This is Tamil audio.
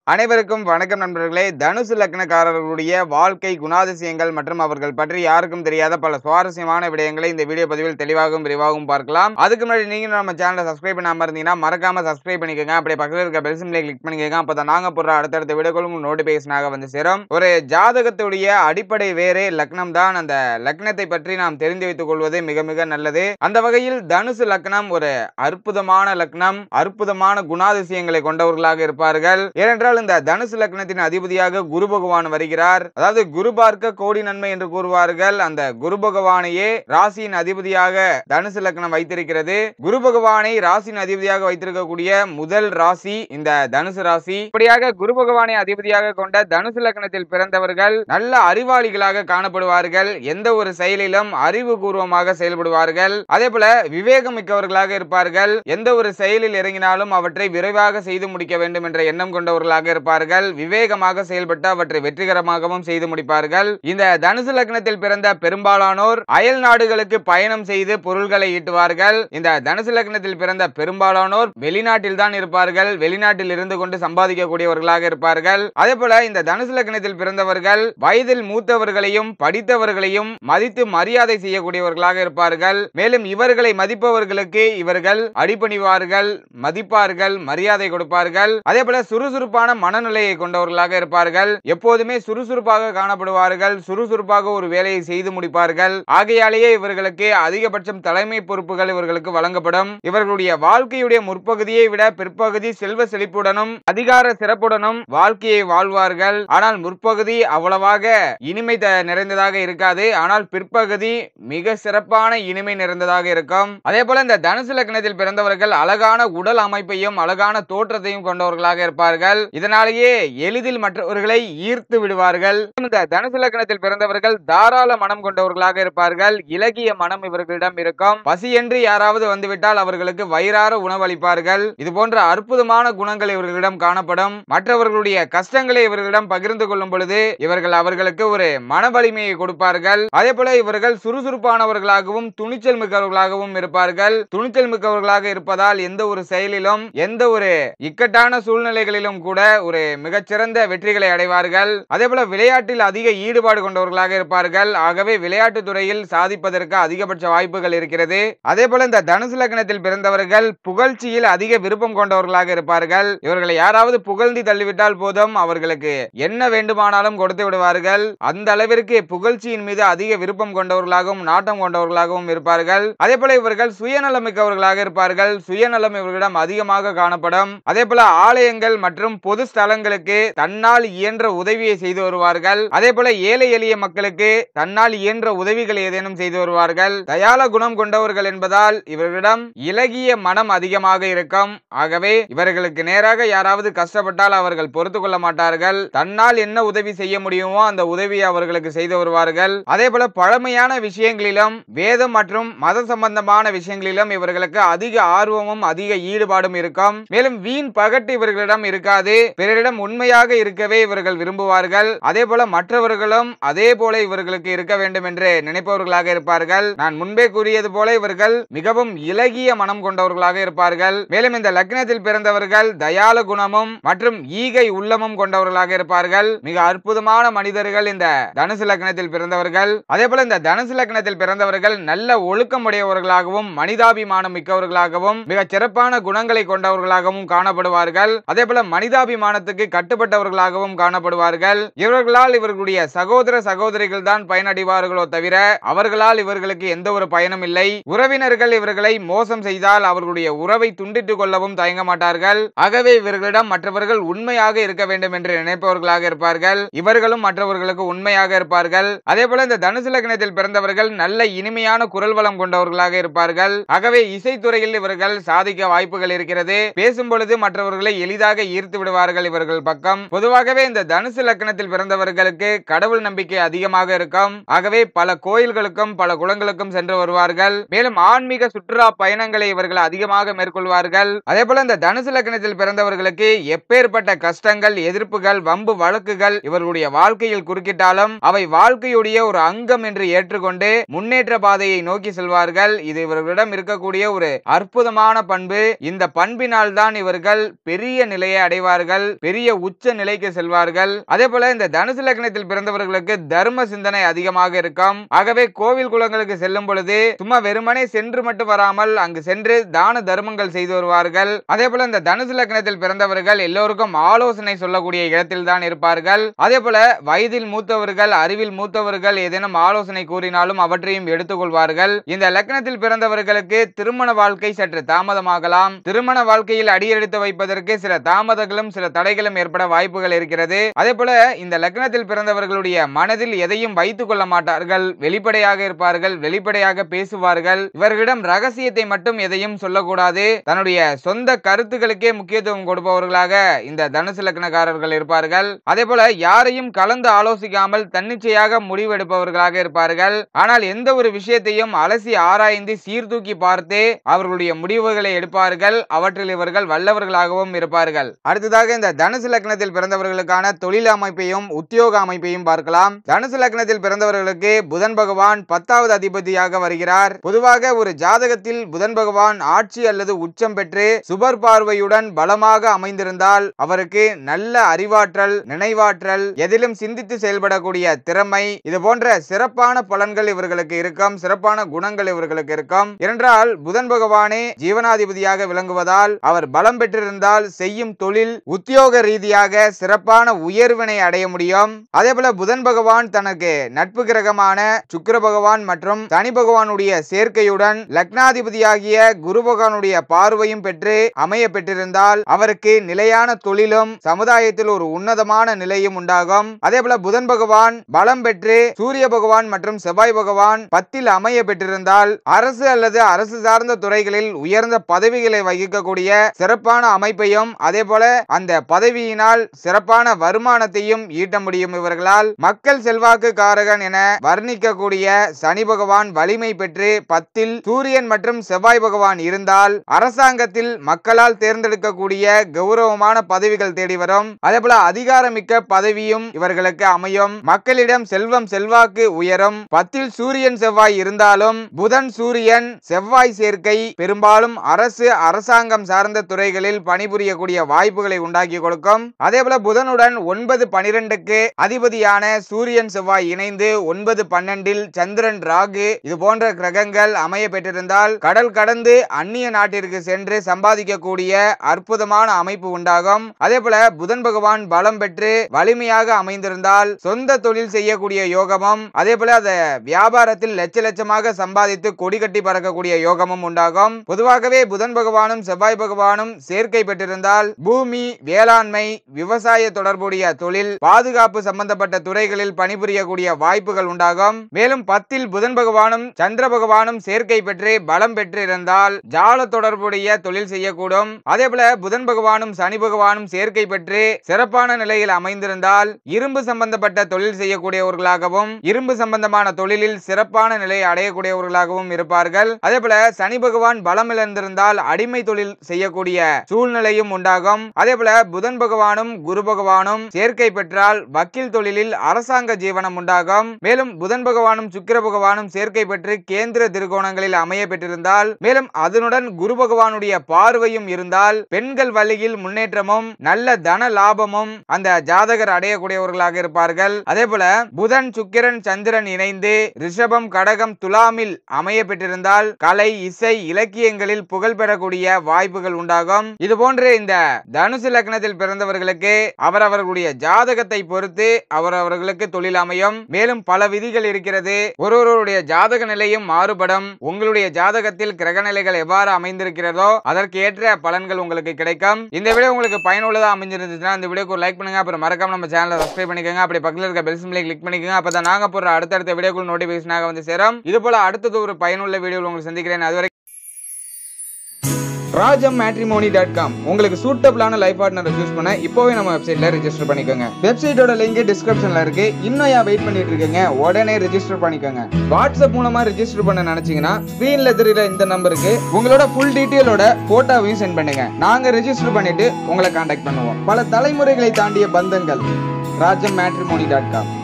அனைவருக்கும் வணக்கம் நண்பர்களே தனுசு லக்னக்காரர்களுடைய வாழ்க்கை குணாதிசயங்கள் மற்றும் அவர்கள் பற்றி யாருக்கும் தெரியாத பல சுவாரஸ்யமான விடயங்களை இந்த வீடியோ பதிவில் தெளிவாகவும் விரிவாகவும் பார்க்கலாம் அதுக்கு முன்னாடி நீங்க நம்ம சேனலை சப்ஸ்கிரைப் பண்ணாம இருந்தீங்கன்னா மறக்காம சப்ஸ்கிரைப் பண்ணிக்கோங்க அப்படியே பக்கத்தில் இருக்க பெல் சிம்லை கிளிக் பண்ணிக்கோங்க அப்பதான் நாங்க போடுற அடுத்தடுத்த வீடியோக்களும் நோட்டிபிகேஷனாக வந்து சேரும் ஒரு ஜாதகத்துடைய அடிப்படை வேறே லக்னம் தான் அந்த லக்னத்தை பற்றி நாம் தெரிந்து வைத்துக் கொள்வது மிக மிக நல்லது அந்த வகையில் தனுசு லக்னம் ஒரு அற்புதமான லக்னம் அற்புதமான குணாதிசயங்களை கொண்டவர்களாக இருப்பார்கள் ஏனென்றால் இந்த தனுசு லக்னத்தின் அதிபதியாக குரு பகவான் வருகிறார் அதாவது குரு பார்க்க கோடி நன்மை என்று கூறுவார்கள் அந்த குரு பகவானையே ராசியின் அதிபதியாக தனுசு லக்னம் வைத்திருக்கிறது குரு பகவானை ராசியின் அதிபதியாக வைத்திருக்கக்கூடிய முதல் ராசி இந்த தனுசு ராசி இப்படியாக குரு பகவானை அதிபதியாக கொண்ட தனுசு லக்னத்தில் பிறந்தவர்கள் நல்ல அறிவாளிகளாக காணப்படுவார்கள் எந்த ஒரு செயலிலும் அறிவு பூர்வமாக செயல்படுவார்கள் அதே போல விவேகம் மிக்கவர்களாக இருப்பார்கள் எந்த ஒரு செயலில் இறங்கினாலும் அவற்றை விரைவாக செய்து முடிக்க வேண்டும் என்ற எண்ணம் கொண்டவர்களாக இருப்பார்கள் விவேகமாக செயல்பட்டு அவற்றை வெற்றிகரமாகவும் செய்து முடிப்பார்கள் இந்த தனுசு லக்னத்தில் பிறந்த பெரும்பாலானோர் அயல் நாடுகளுக்கு பயணம் செய்து பொருள்களை ஈட்டுவார்கள் இந்த தனுசு லக்னத்தில் பிறந்த பெரும்பாலானோர் வெளிநாட்டில் தான் இருப்பார்கள் வெளிநாட்டில் இருந்து கொண்டு சம்பாதிக்கக்கூடியவர்களாக இருப்பார்கள் அதே போல இந்த தனுசு லக்னத்தில் பிறந்தவர்கள் வயதில் மூத்தவர்களையும் படித்தவர்களையும் மதித்து மரியாதை செய்யக்கூடியவர்களாக இருப்பார்கள் மேலும் இவர்களை மதிப்பவர்களுக்கு இவர்கள் அடிபணிவார்கள் மதிப்பார்கள் மரியாதை கொடுப்பார்கள் அதே போல சுறுசுறுப்பான மனநிலையை கொண்டவர்களாக இருப்பார்கள் எப்போதுமே சுறுசுறுப்பாக காணப்படுவார்கள் சுறுசுறுப்பாக ஒரு வேலையை செய்து முடிப்பார்கள் ஆகையாலேயே இவர்களுக்கு அதிகபட்சம் தலைமை பொறுப்புகள் இவர்களுக்கு வழங்கப்படும் இவர்களுடைய வாழ்க்கையுடைய முற்பகுதியை விட பிற்பகுதி செல்வ செழிப்புடனும் அதிகார சிறப்புடனும் வாழ்க்கையை வாழ்வார்கள் ஆனால் முற்பகுதி அவ்வளவாக இனிமை த- நிறைந்ததாக இருக்காது ஆனால் பிற்பகுதி மிக சிறப்பான இனிமை நிறைந்ததாக இருக்கும் அதே போல இந்த தனுசு லக்னத்தில் பிறந்தவர்கள் அழகான உடல் அமைப்பையும் அழகான தோற்றத்தையும் கொண்டவர்களாக இருப்பார்கள் இதனாலேயே எளிதில் மற்றவர்களை ஈர்த்து விடுவார்கள் இந்த தனுசு லக்னத்தில் பிறந்தவர்கள் தாராள மனம் கொண்டவர்களாக இருப்பார்கள் இலகிய மனம் இவர்களிடம் இருக்கும் பசியென்று யாராவது வந்துவிட்டால் அவர்களுக்கு வயிறார உணவளிப்பார்கள் இது போன்ற அற்புதமான குணங்கள் இவர்களிடம் காணப்படும் மற்றவர்களுடைய கஷ்டங்களை இவர்களிடம் பகிர்ந்து கொள்ளும் பொழுது இவர்கள் அவர்களுக்கு ஒரு மன வலிமையை கொடுப்பார்கள் அதே போல இவர்கள் சுறுசுறுப்பானவர்களாகவும் துணிச்சல் மிக்கவர்களாகவும் இருப்பார்கள் துணிச்சல் மிக்கவர்களாக இருப்பதால் எந்த ஒரு செயலிலும் எந்த ஒரு இக்கட்டான சூழ்நிலைகளிலும் கூட ஒரு மிகச்சிறந்த வெற்றிகளை அடைவார்கள் அதே போல விளையாட்டில் அதிக ஈடுபாடு கொண்டவர்களாக இருப்பார்கள் ஆகவே விளையாட்டு துறையில் சாதிப்பதற்கு அதிகபட்ச வாய்ப்புகள் இருக்கிறது அதே போல இந்த தனுசு லக்னத்தில் பிறந்தவர்கள் புகழ்ச்சியில் அதிக விருப்பம் கொண்டவர்களாக இருப்பார்கள் இவர்களை யாராவது புகழ்ந்து தள்ளிவிட்டால் போதும் அவர்களுக்கு என்ன வேண்டுமானாலும் கொடுத்து விடுவார்கள் அந்த அளவிற்கு புகழ்ச்சியின் மீது அதிக விருப்பம் கொண்டவர்களாகவும் நாட்டம் கொண்டவர்களாகவும் இருப்பார்கள் அதே போல இவர்கள் சுயநலம் மிக்கவர்களாக இருப்பார்கள் சுயநலம் இவர்களிடம் அதிகமாக காணப்படும் அதே போல ஆலயங்கள் மற்றும் பொது ஸ்தலங்களுக்கு தன்னால் இயன்ற உதவியை செய்து வருவார்கள் அதே போல ஏழை எளிய மக்களுக்கு தன்னால் இயன்ற உதவிகள் ஏதேனும் செய்து வருவார்கள் தயால குணம் கொண்டவர்கள் என்பதால் இவர்களிடம் இலகிய மனம் அதிகமாக இருக்கும் ஆகவே இவர்களுக்கு நேராக யாராவது கஷ்டப்பட்டால் அவர்கள் பொறுத்து கொள்ள மாட்டார்கள் தன்னால் என்ன உதவி செய்ய முடியுமோ அந்த உதவியை அவர்களுக்கு செய்து வருவார்கள் அதே போல பழமையான விஷயங்களிலும் வேதம் மற்றும் மத சம்பந்தமான விஷயங்களிலும் இவர்களுக்கு அதிக ஆர்வமும் அதிக ஈடுபாடும் இருக்கும் மேலும் வீண் பகட்டு இவர்களிடம் இருக்காது பிறரிடம் உண்மையாக இருக்கவே இவர்கள் விரும்புவார்கள் அதே போல மற்றவர்களும் அதே போல இவர்களுக்கு இருக்க வேண்டும் என்று நினைப்பவர்களாக இருப்பார்கள் நான் முன்பே கூறியது போல இவர்கள் மிகவும் இலகிய மனம் கொண்டவர்களாக இருப்பார்கள் மேலும் இந்த லக்னத்தில் பிறந்தவர்கள் தயால குணமும் மற்றும் ஈகை உள்ளமும் கொண்டவர்களாக இருப்பார்கள் மிக அற்புதமான மனிதர்கள் இந்த தனுசு லக்னத்தில் பிறந்தவர்கள் அதே போல இந்த தனுசு லக்னத்தில் பிறந்தவர்கள் நல்ல ஒழுக்கம் உடையவர்களாகவும் மனிதாபிமானம் மிக்கவர்களாகவும் மிக சிறப்பான குணங்களை கொண்டவர்களாகவும் காணப்படுவார்கள் அதே போல மனிதாபிமானத்துக்கு கட்டுப்பட்டவர்களாகவும் காணப்படுவார்கள் இவர்களால் இவர்களுடைய சகோதர சகோதரிகள் தான் பயனடைவார்களோ தவிர அவர்களால் இவர்களுக்கு எந்த ஒரு பயனும் இல்லை உறவினர்கள் இவர்களை மோசம் செய்தால் அவர்களுடைய உறவை துண்டித்துக் கொள்ளவும் தயங்க மாட்டார்கள் ஆகவே இவர்களிடம் மற்றவர்கள் உண்மையாக இருக்க வேண்டும் என்று நினைப்பவர்களாக இருப்பார்கள் இவர்களும் மற்றவர்களுக்கு உண்மையாக இருப்பார்கள் அதே போல இந்த தனுசு லக்னத்தில் பிறந்தவர்கள் நல்ல இனிமையான குரல் வளம் கொண்டவர்களாக இருப்பார்கள் ஆகவே இசைத்துறையில் இவர்கள் சாதிக்க வாய்ப்புகள் இருக்கிறது பேசும் பொழுது மற்றவர்களை எளிதாக ஈர்த்து விடுவார்கள் இவர்கள் பக்கம் பொதுவாகவே இந்த தனுசு லக்னத்தில் பிறந்தவர்களுக்கு கடவுள் நம்பிக்கை அதிகமாக இருக்கும் ஆகவே பல கோயில்களுக்கும் பல குளங்களுக்கும் சென்று வருவார்கள் மேலும் ஆன்மீக சுற்றுலா பயணங்களை இவர்கள் அதிகமாக மேற்கொள்வார்கள் அதே போல இந்த தனுசு லக்னத்தில் பிறந்தவர்களுக்கு எப்பேற்பட்ட கஷ்டங்கள் எதிர்ப்புகள் வம்பு வழக்குகள் இவர்களுடைய வாழ்க்கையில் குறுக்கிட்டாலும் அவை வாழ்க்கையுடைய ஒரு அங்கம் என்று ஏற்றுக்கொண்டு முன்னேற்ற பாதையை நோக்கி செல்வார்கள் இது இவர்களிடம் இருக்கக்கூடிய ஒரு அற்புதமான பண்பு இந்த பண்பினால் தான் இவர்கள் பெரிய நிலையை அடைவார்கள் செல்வார்கள் பெரிய உச்ச நிலைக்கு செல்வார்கள் அதே போல இந்த தனுசு லக்னத்தில் பிறந்தவர்களுக்கு தர்ம சிந்தனை அதிகமாக இருக்கும் ஆகவே கோவில் குளங்களுக்கு செல்லும் பொழுது சும்மா வெறுமனே சென்று மட்டும் வராமல் அங்கு சென்று தான தர்மங்கள் செய்து வருவார்கள் அதே போல இந்த தனுசு லக்னத்தில் பிறந்தவர்கள் எல்லோருக்கும் ஆலோசனை சொல்லக்கூடிய இடத்தில் தான் இருப்பார்கள் அதே போல வயதில் மூத்தவர்கள் அறிவில் மூத்தவர்கள் ஏதேனும் ஆலோசனை கூறினாலும் அவற்றையும் எடுத்துக்கொள்வார்கள் இந்த லக்னத்தில் பிறந்தவர்களுக்கு திருமண வாழ்க்கை சற்று தாமதமாகலாம் திருமண வாழ்க்கையில் அடியெடுத்து வைப்பதற்கு சில தாமதங்களும் சில தடைகளும் ஏற்பட வாய்ப்புகள் இருக்கிறது அதே போல இந்த லக்னத்தில் பிறந்தவர்களுடைய மனதில் எதையும் வைத்துக் கொள்ள மாட்டார்கள் வெளிப்படையாக இருப்பார்கள் வெளிப்படையாக பேசுவார்கள் இவர்களிடம் ரகசியத்தை மட்டும் எதையும் சொல்லக்கூடாது தன்னுடைய சொந்த கருத்துக்களுக்கே முக்கியத்துவம் கொடுப்பவர்களாக இந்த தனுசு லக்னக்காரர்கள் இருப்பார்கள் அதே போல யாரையும் கலந்து ஆலோசிக்காமல் தன்னிச்சையாக முடிவெடுப்பவர்களாக இருப்பார்கள் ஆனால் எந்த ஒரு விஷயத்தையும் அலசி ஆராய்ந்து சீர்தூக்கி பார்த்து அவர்களுடைய முடிவுகளை எடுப்பார்கள் அவற்றில் இவர்கள் வல்லவர்களாகவும் இருப்பார்கள் அடுத்ததாக இந்த தனுசு லக்னத்தில் பிறந்தவர்களுக்கான தொழில் அமைப்பையும் உத்தியோக அமைப்பையும் பார்க்கலாம் தனுசு லக்னத்தில் பிறந்தவர்களுக்கு புதன் பகவான் பத்தாவது அதிபதியாக வருகிறார் பொதுவாக ஒரு ஜாதகத்தில் புதன் பகவான் ஆட்சி அல்லது உச்சம் பெற்று சுபர் பார்வையுடன் பலமாக அமைந்திருந்தால் அவருக்கு நல்ல அறிவாற்றல் நினைவாற்றல் எதிலும் சிந்தித்து செயல்படக்கூடிய திறமை இது போன்ற சிறப்பான பலன்கள் இவர்களுக்கு இருக்கும் சிறப்பான குணங்கள் இவர்களுக்கு இருக்கும் ஏனென்றால் புதன் பகவானே ஜீவனாதிபதியாக விளங்குவதால் அவர் பலம் பெற்றிருந்தால் செய்யும் தொழில் உத்தியோக ரீதியாக சிறப்பான உயர்வினை அடைய முடியும் அதே போல புதன் பகவான் தனக்கு நட்பு கிரகமான சுக்கிர பகவான் மற்றும் சனி பகவானுடைய சேர்க்கையுடன் லக்னாதிபதியாகிய குரு பகவானுடைய பார்வையும் பெற்று அமைய பெற்றிருந்தால் அவருக்கு நிலையான தொழிலும் சமுதாயத்தில் ஒரு உன்னதமான நிலையும் உண்டாகும் அதே போல புதன் பகவான் பலம் பெற்று சூரிய பகவான் மற்றும் செவ்வாய் பகவான் பத்தில் அமைய பெற்றிருந்தால் அரசு அல்லது அரசு சார்ந்த துறைகளில் உயர்ந்த பதவிகளை வகிக்கக்கூடிய சிறப்பான அமைப்பையும் அதே போல அந்த பதவியினால் சிறப்பான வருமானத்தையும் ஈட்ட முடியும் இவர்களால் மக்கள் செல்வாக்கு காரகன் என வர்ணிக்கக்கூடிய சனி பகவான் வலிமை பெற்று பத்தில் சூரியன் மற்றும் செவ்வாய் பகவான் இருந்தால் அரசாங்கத்தில் மக்களால் தேர்ந்தெடுக்கக்கூடிய கௌரவமான பதவிகள் தேடி வரும் அதே போல அதிகாரமிக்க பதவியும் இவர்களுக்கு அமையும் மக்களிடம் செல்வம் செல்வாக்கு உயரும் பத்தில் சூரியன் செவ்வாய் இருந்தாலும் புதன் சூரியன் செவ்வாய் சேர்க்கை பெரும்பாலும் அரசு அரசாங்கம் சார்ந்த துறைகளில் பணிபுரியக்கூடிய வாய்ப்புகளை உண்டாக்கி கொடுக்கும் அதே போல புதனுடன் ஒன்பது பனிரெண்டுக்கு அதிபதியான சூரியன் செவ்வாய் இணைந்து ஒன்பது பன்னெண்டில் சந்திரன் ராகு இது போன்ற கிரகங்கள் அமைய பெற்றிருந்தால் கடல் கடந்து அந்நிய நாட்டிற்கு சென்று சம்பாதிக்கக்கூடிய அற்புதமான அமைப்பு உண்டாகும் அதே போல புதன் பகவான் பலம் பெற்று வலிமையாக அமைந்திருந்தால் சொந்த தொழில் செய்யக்கூடிய யோகமும் அதே போல அதை வியாபாரத்தில் லட்ச லட்சமாக சம்பாதித்து கொடி கட்டி பறக்கக்கூடிய யோகமும் உண்டாகும் பொதுவாகவே புதன் பகவானும் செவ்வாய் பகவானும் சேர்க்கை பெற்றிருந்தால் பூமி வேளாண்மை விவசாய தொடர்புடைய தொழில் பாதுகாப்பு சம்பந்தப்பட்ட துறைகளில் பணிபுரியக்கூடிய வாய்ப்புகள் உண்டாகும் மேலும் பத்தில் புதன் பகவானும் சந்திர பகவானும் சேர்க்கை பெற்று பலம் பெற்றிருந்தால் ஜால தொடர்புடைய தொழில் செய்யக்கூடும் அதே போல புதன் பகவானும் சனி பகவானும் சேர்க்கை பெற்று சிறப்பான நிலையில் அமைந்திருந்தால் இரும்பு சம்பந்தப்பட்ட தொழில் செய்யக்கூடியவர்களாகவும் இரும்பு சம்பந்தமான தொழிலில் சிறப்பான நிலையை அடையக்கூடியவர்களாகவும் இருப்பார்கள் அதே போல சனி பகவான் பலம் இழந்திருந்தால் அடிமை தொழில் செய்யக்கூடிய சூழ்நிலையும் உண்டாகும் அதே போல புதன் பகவானும் குரு பகவானும் சேர்க்கை பெற்றால் வக்கீல் தொழிலில் அரசாங்க ஜீவனம் உண்டாகும் மேலும் புதன் பகவானும் சுக்கிர பகவானும் சேர்க்கை பெற்று கேந்திர திருகோணங்களில் அமைய பெற்றிருந்தால் மேலும் அதனுடன் குரு பகவானுடைய பார்வையும் இருந்தால் பெண்கள் வழியில் முன்னேற்றமும் நல்ல தன லாபமும் அந்த ஜாதகர் அடையக்கூடியவர்களாக இருப்பார்கள் அதே போல புதன் சுக்கிரன் சந்திரன் இணைந்து ரிஷபம் கடகம் துலாமில் அமைய பெற்றிருந்தால் கலை இசை இலக்கியங்களில் புகழ் பெறக்கூடிய வாய்ப்புகள் உண்டாகும் இது போன்று இந்த தனுசு லக்னத்தில் பிறந்தவர்களுக்கு அவரவர்களுடைய ஜாதகத்தை பொறுத்து அவரவர்களுக்கு தொழில் அமையும் மேலும் பல விதிகள் இருக்கிறது ஒருவருடைய ஜாதக நிலையும் மாறுபடும் உங்களுடைய ஜாதகத்தில் கிரக நிலைகள் எவ்வாறு அமைந்திருக்கிறதோ அதற்கு ஏற்ற பலன்கள் உங்களுக்கு கிடைக்கும் இந்த வீடியோ உங்களுக்கு பயனுள்ளதா அமைஞ்சிருந்துச்சுன்னா இந்த வீடியோக்கு லைக் பண்ணுங்க அப்புறம் மறக்காம நம்ம சேனலை சப்ஸ்கிரைப் பண்ணிக்கோங்க அப்படி பக்கத்தில் இருக்க பெல் சிம்லை கிளிக் பண்ணிக்கோங்க அப்பதான் நாங்க போடுற அடுத்தடுத்த வீடியோக்குள் நோட்டிபிகேஷனாக வந்து சேரும் இது போல அடுத்தது ஒரு பயனுள்ள வீடியோ உங்களுக்கு சந்திக்கிறேன் அதுவரை ராஜம் மேட்ரிமோனி டாட் காம் உங்களுக்கு சூட்டபிளான லைஃப் பார்ட்னரை சூஸ் பண்ண இப்போவே நம்ம வெப்சைட்ல ரெஜிஸ்டர் பண்ணிக்கோங்க வெப்சைட்டோட லிங்க் டிஸ்கிரிப்ஷன்ல இருக்கு இன்னும் ஏன் வெயிட் பண்ணிட்டு இருக்கீங்க உடனே ரெஜிஸ்டர் பண்ணிக்கோங்க வாட்ஸ்அப் மூலமா ரெஜிஸ்டர் பண்ண நினைச்சீங்கன்னா ஸ்கிரீன்ல தெரியுற இந்த நம்பருக்கு உங்களோட ஃபுல் டீட்டெயிலோட போட்டோவையும் சென்ட் பண்ணுங்க நாங்க ரெஜிஸ்டர் பண்ணிட்டு உங்களை கான்டாக்ட் பண்ணுவோம் பல தலைமுறைகளை தாண்டிய பந்தங்கள் ராஜம் மேட்ரிமோனி டாட் காம்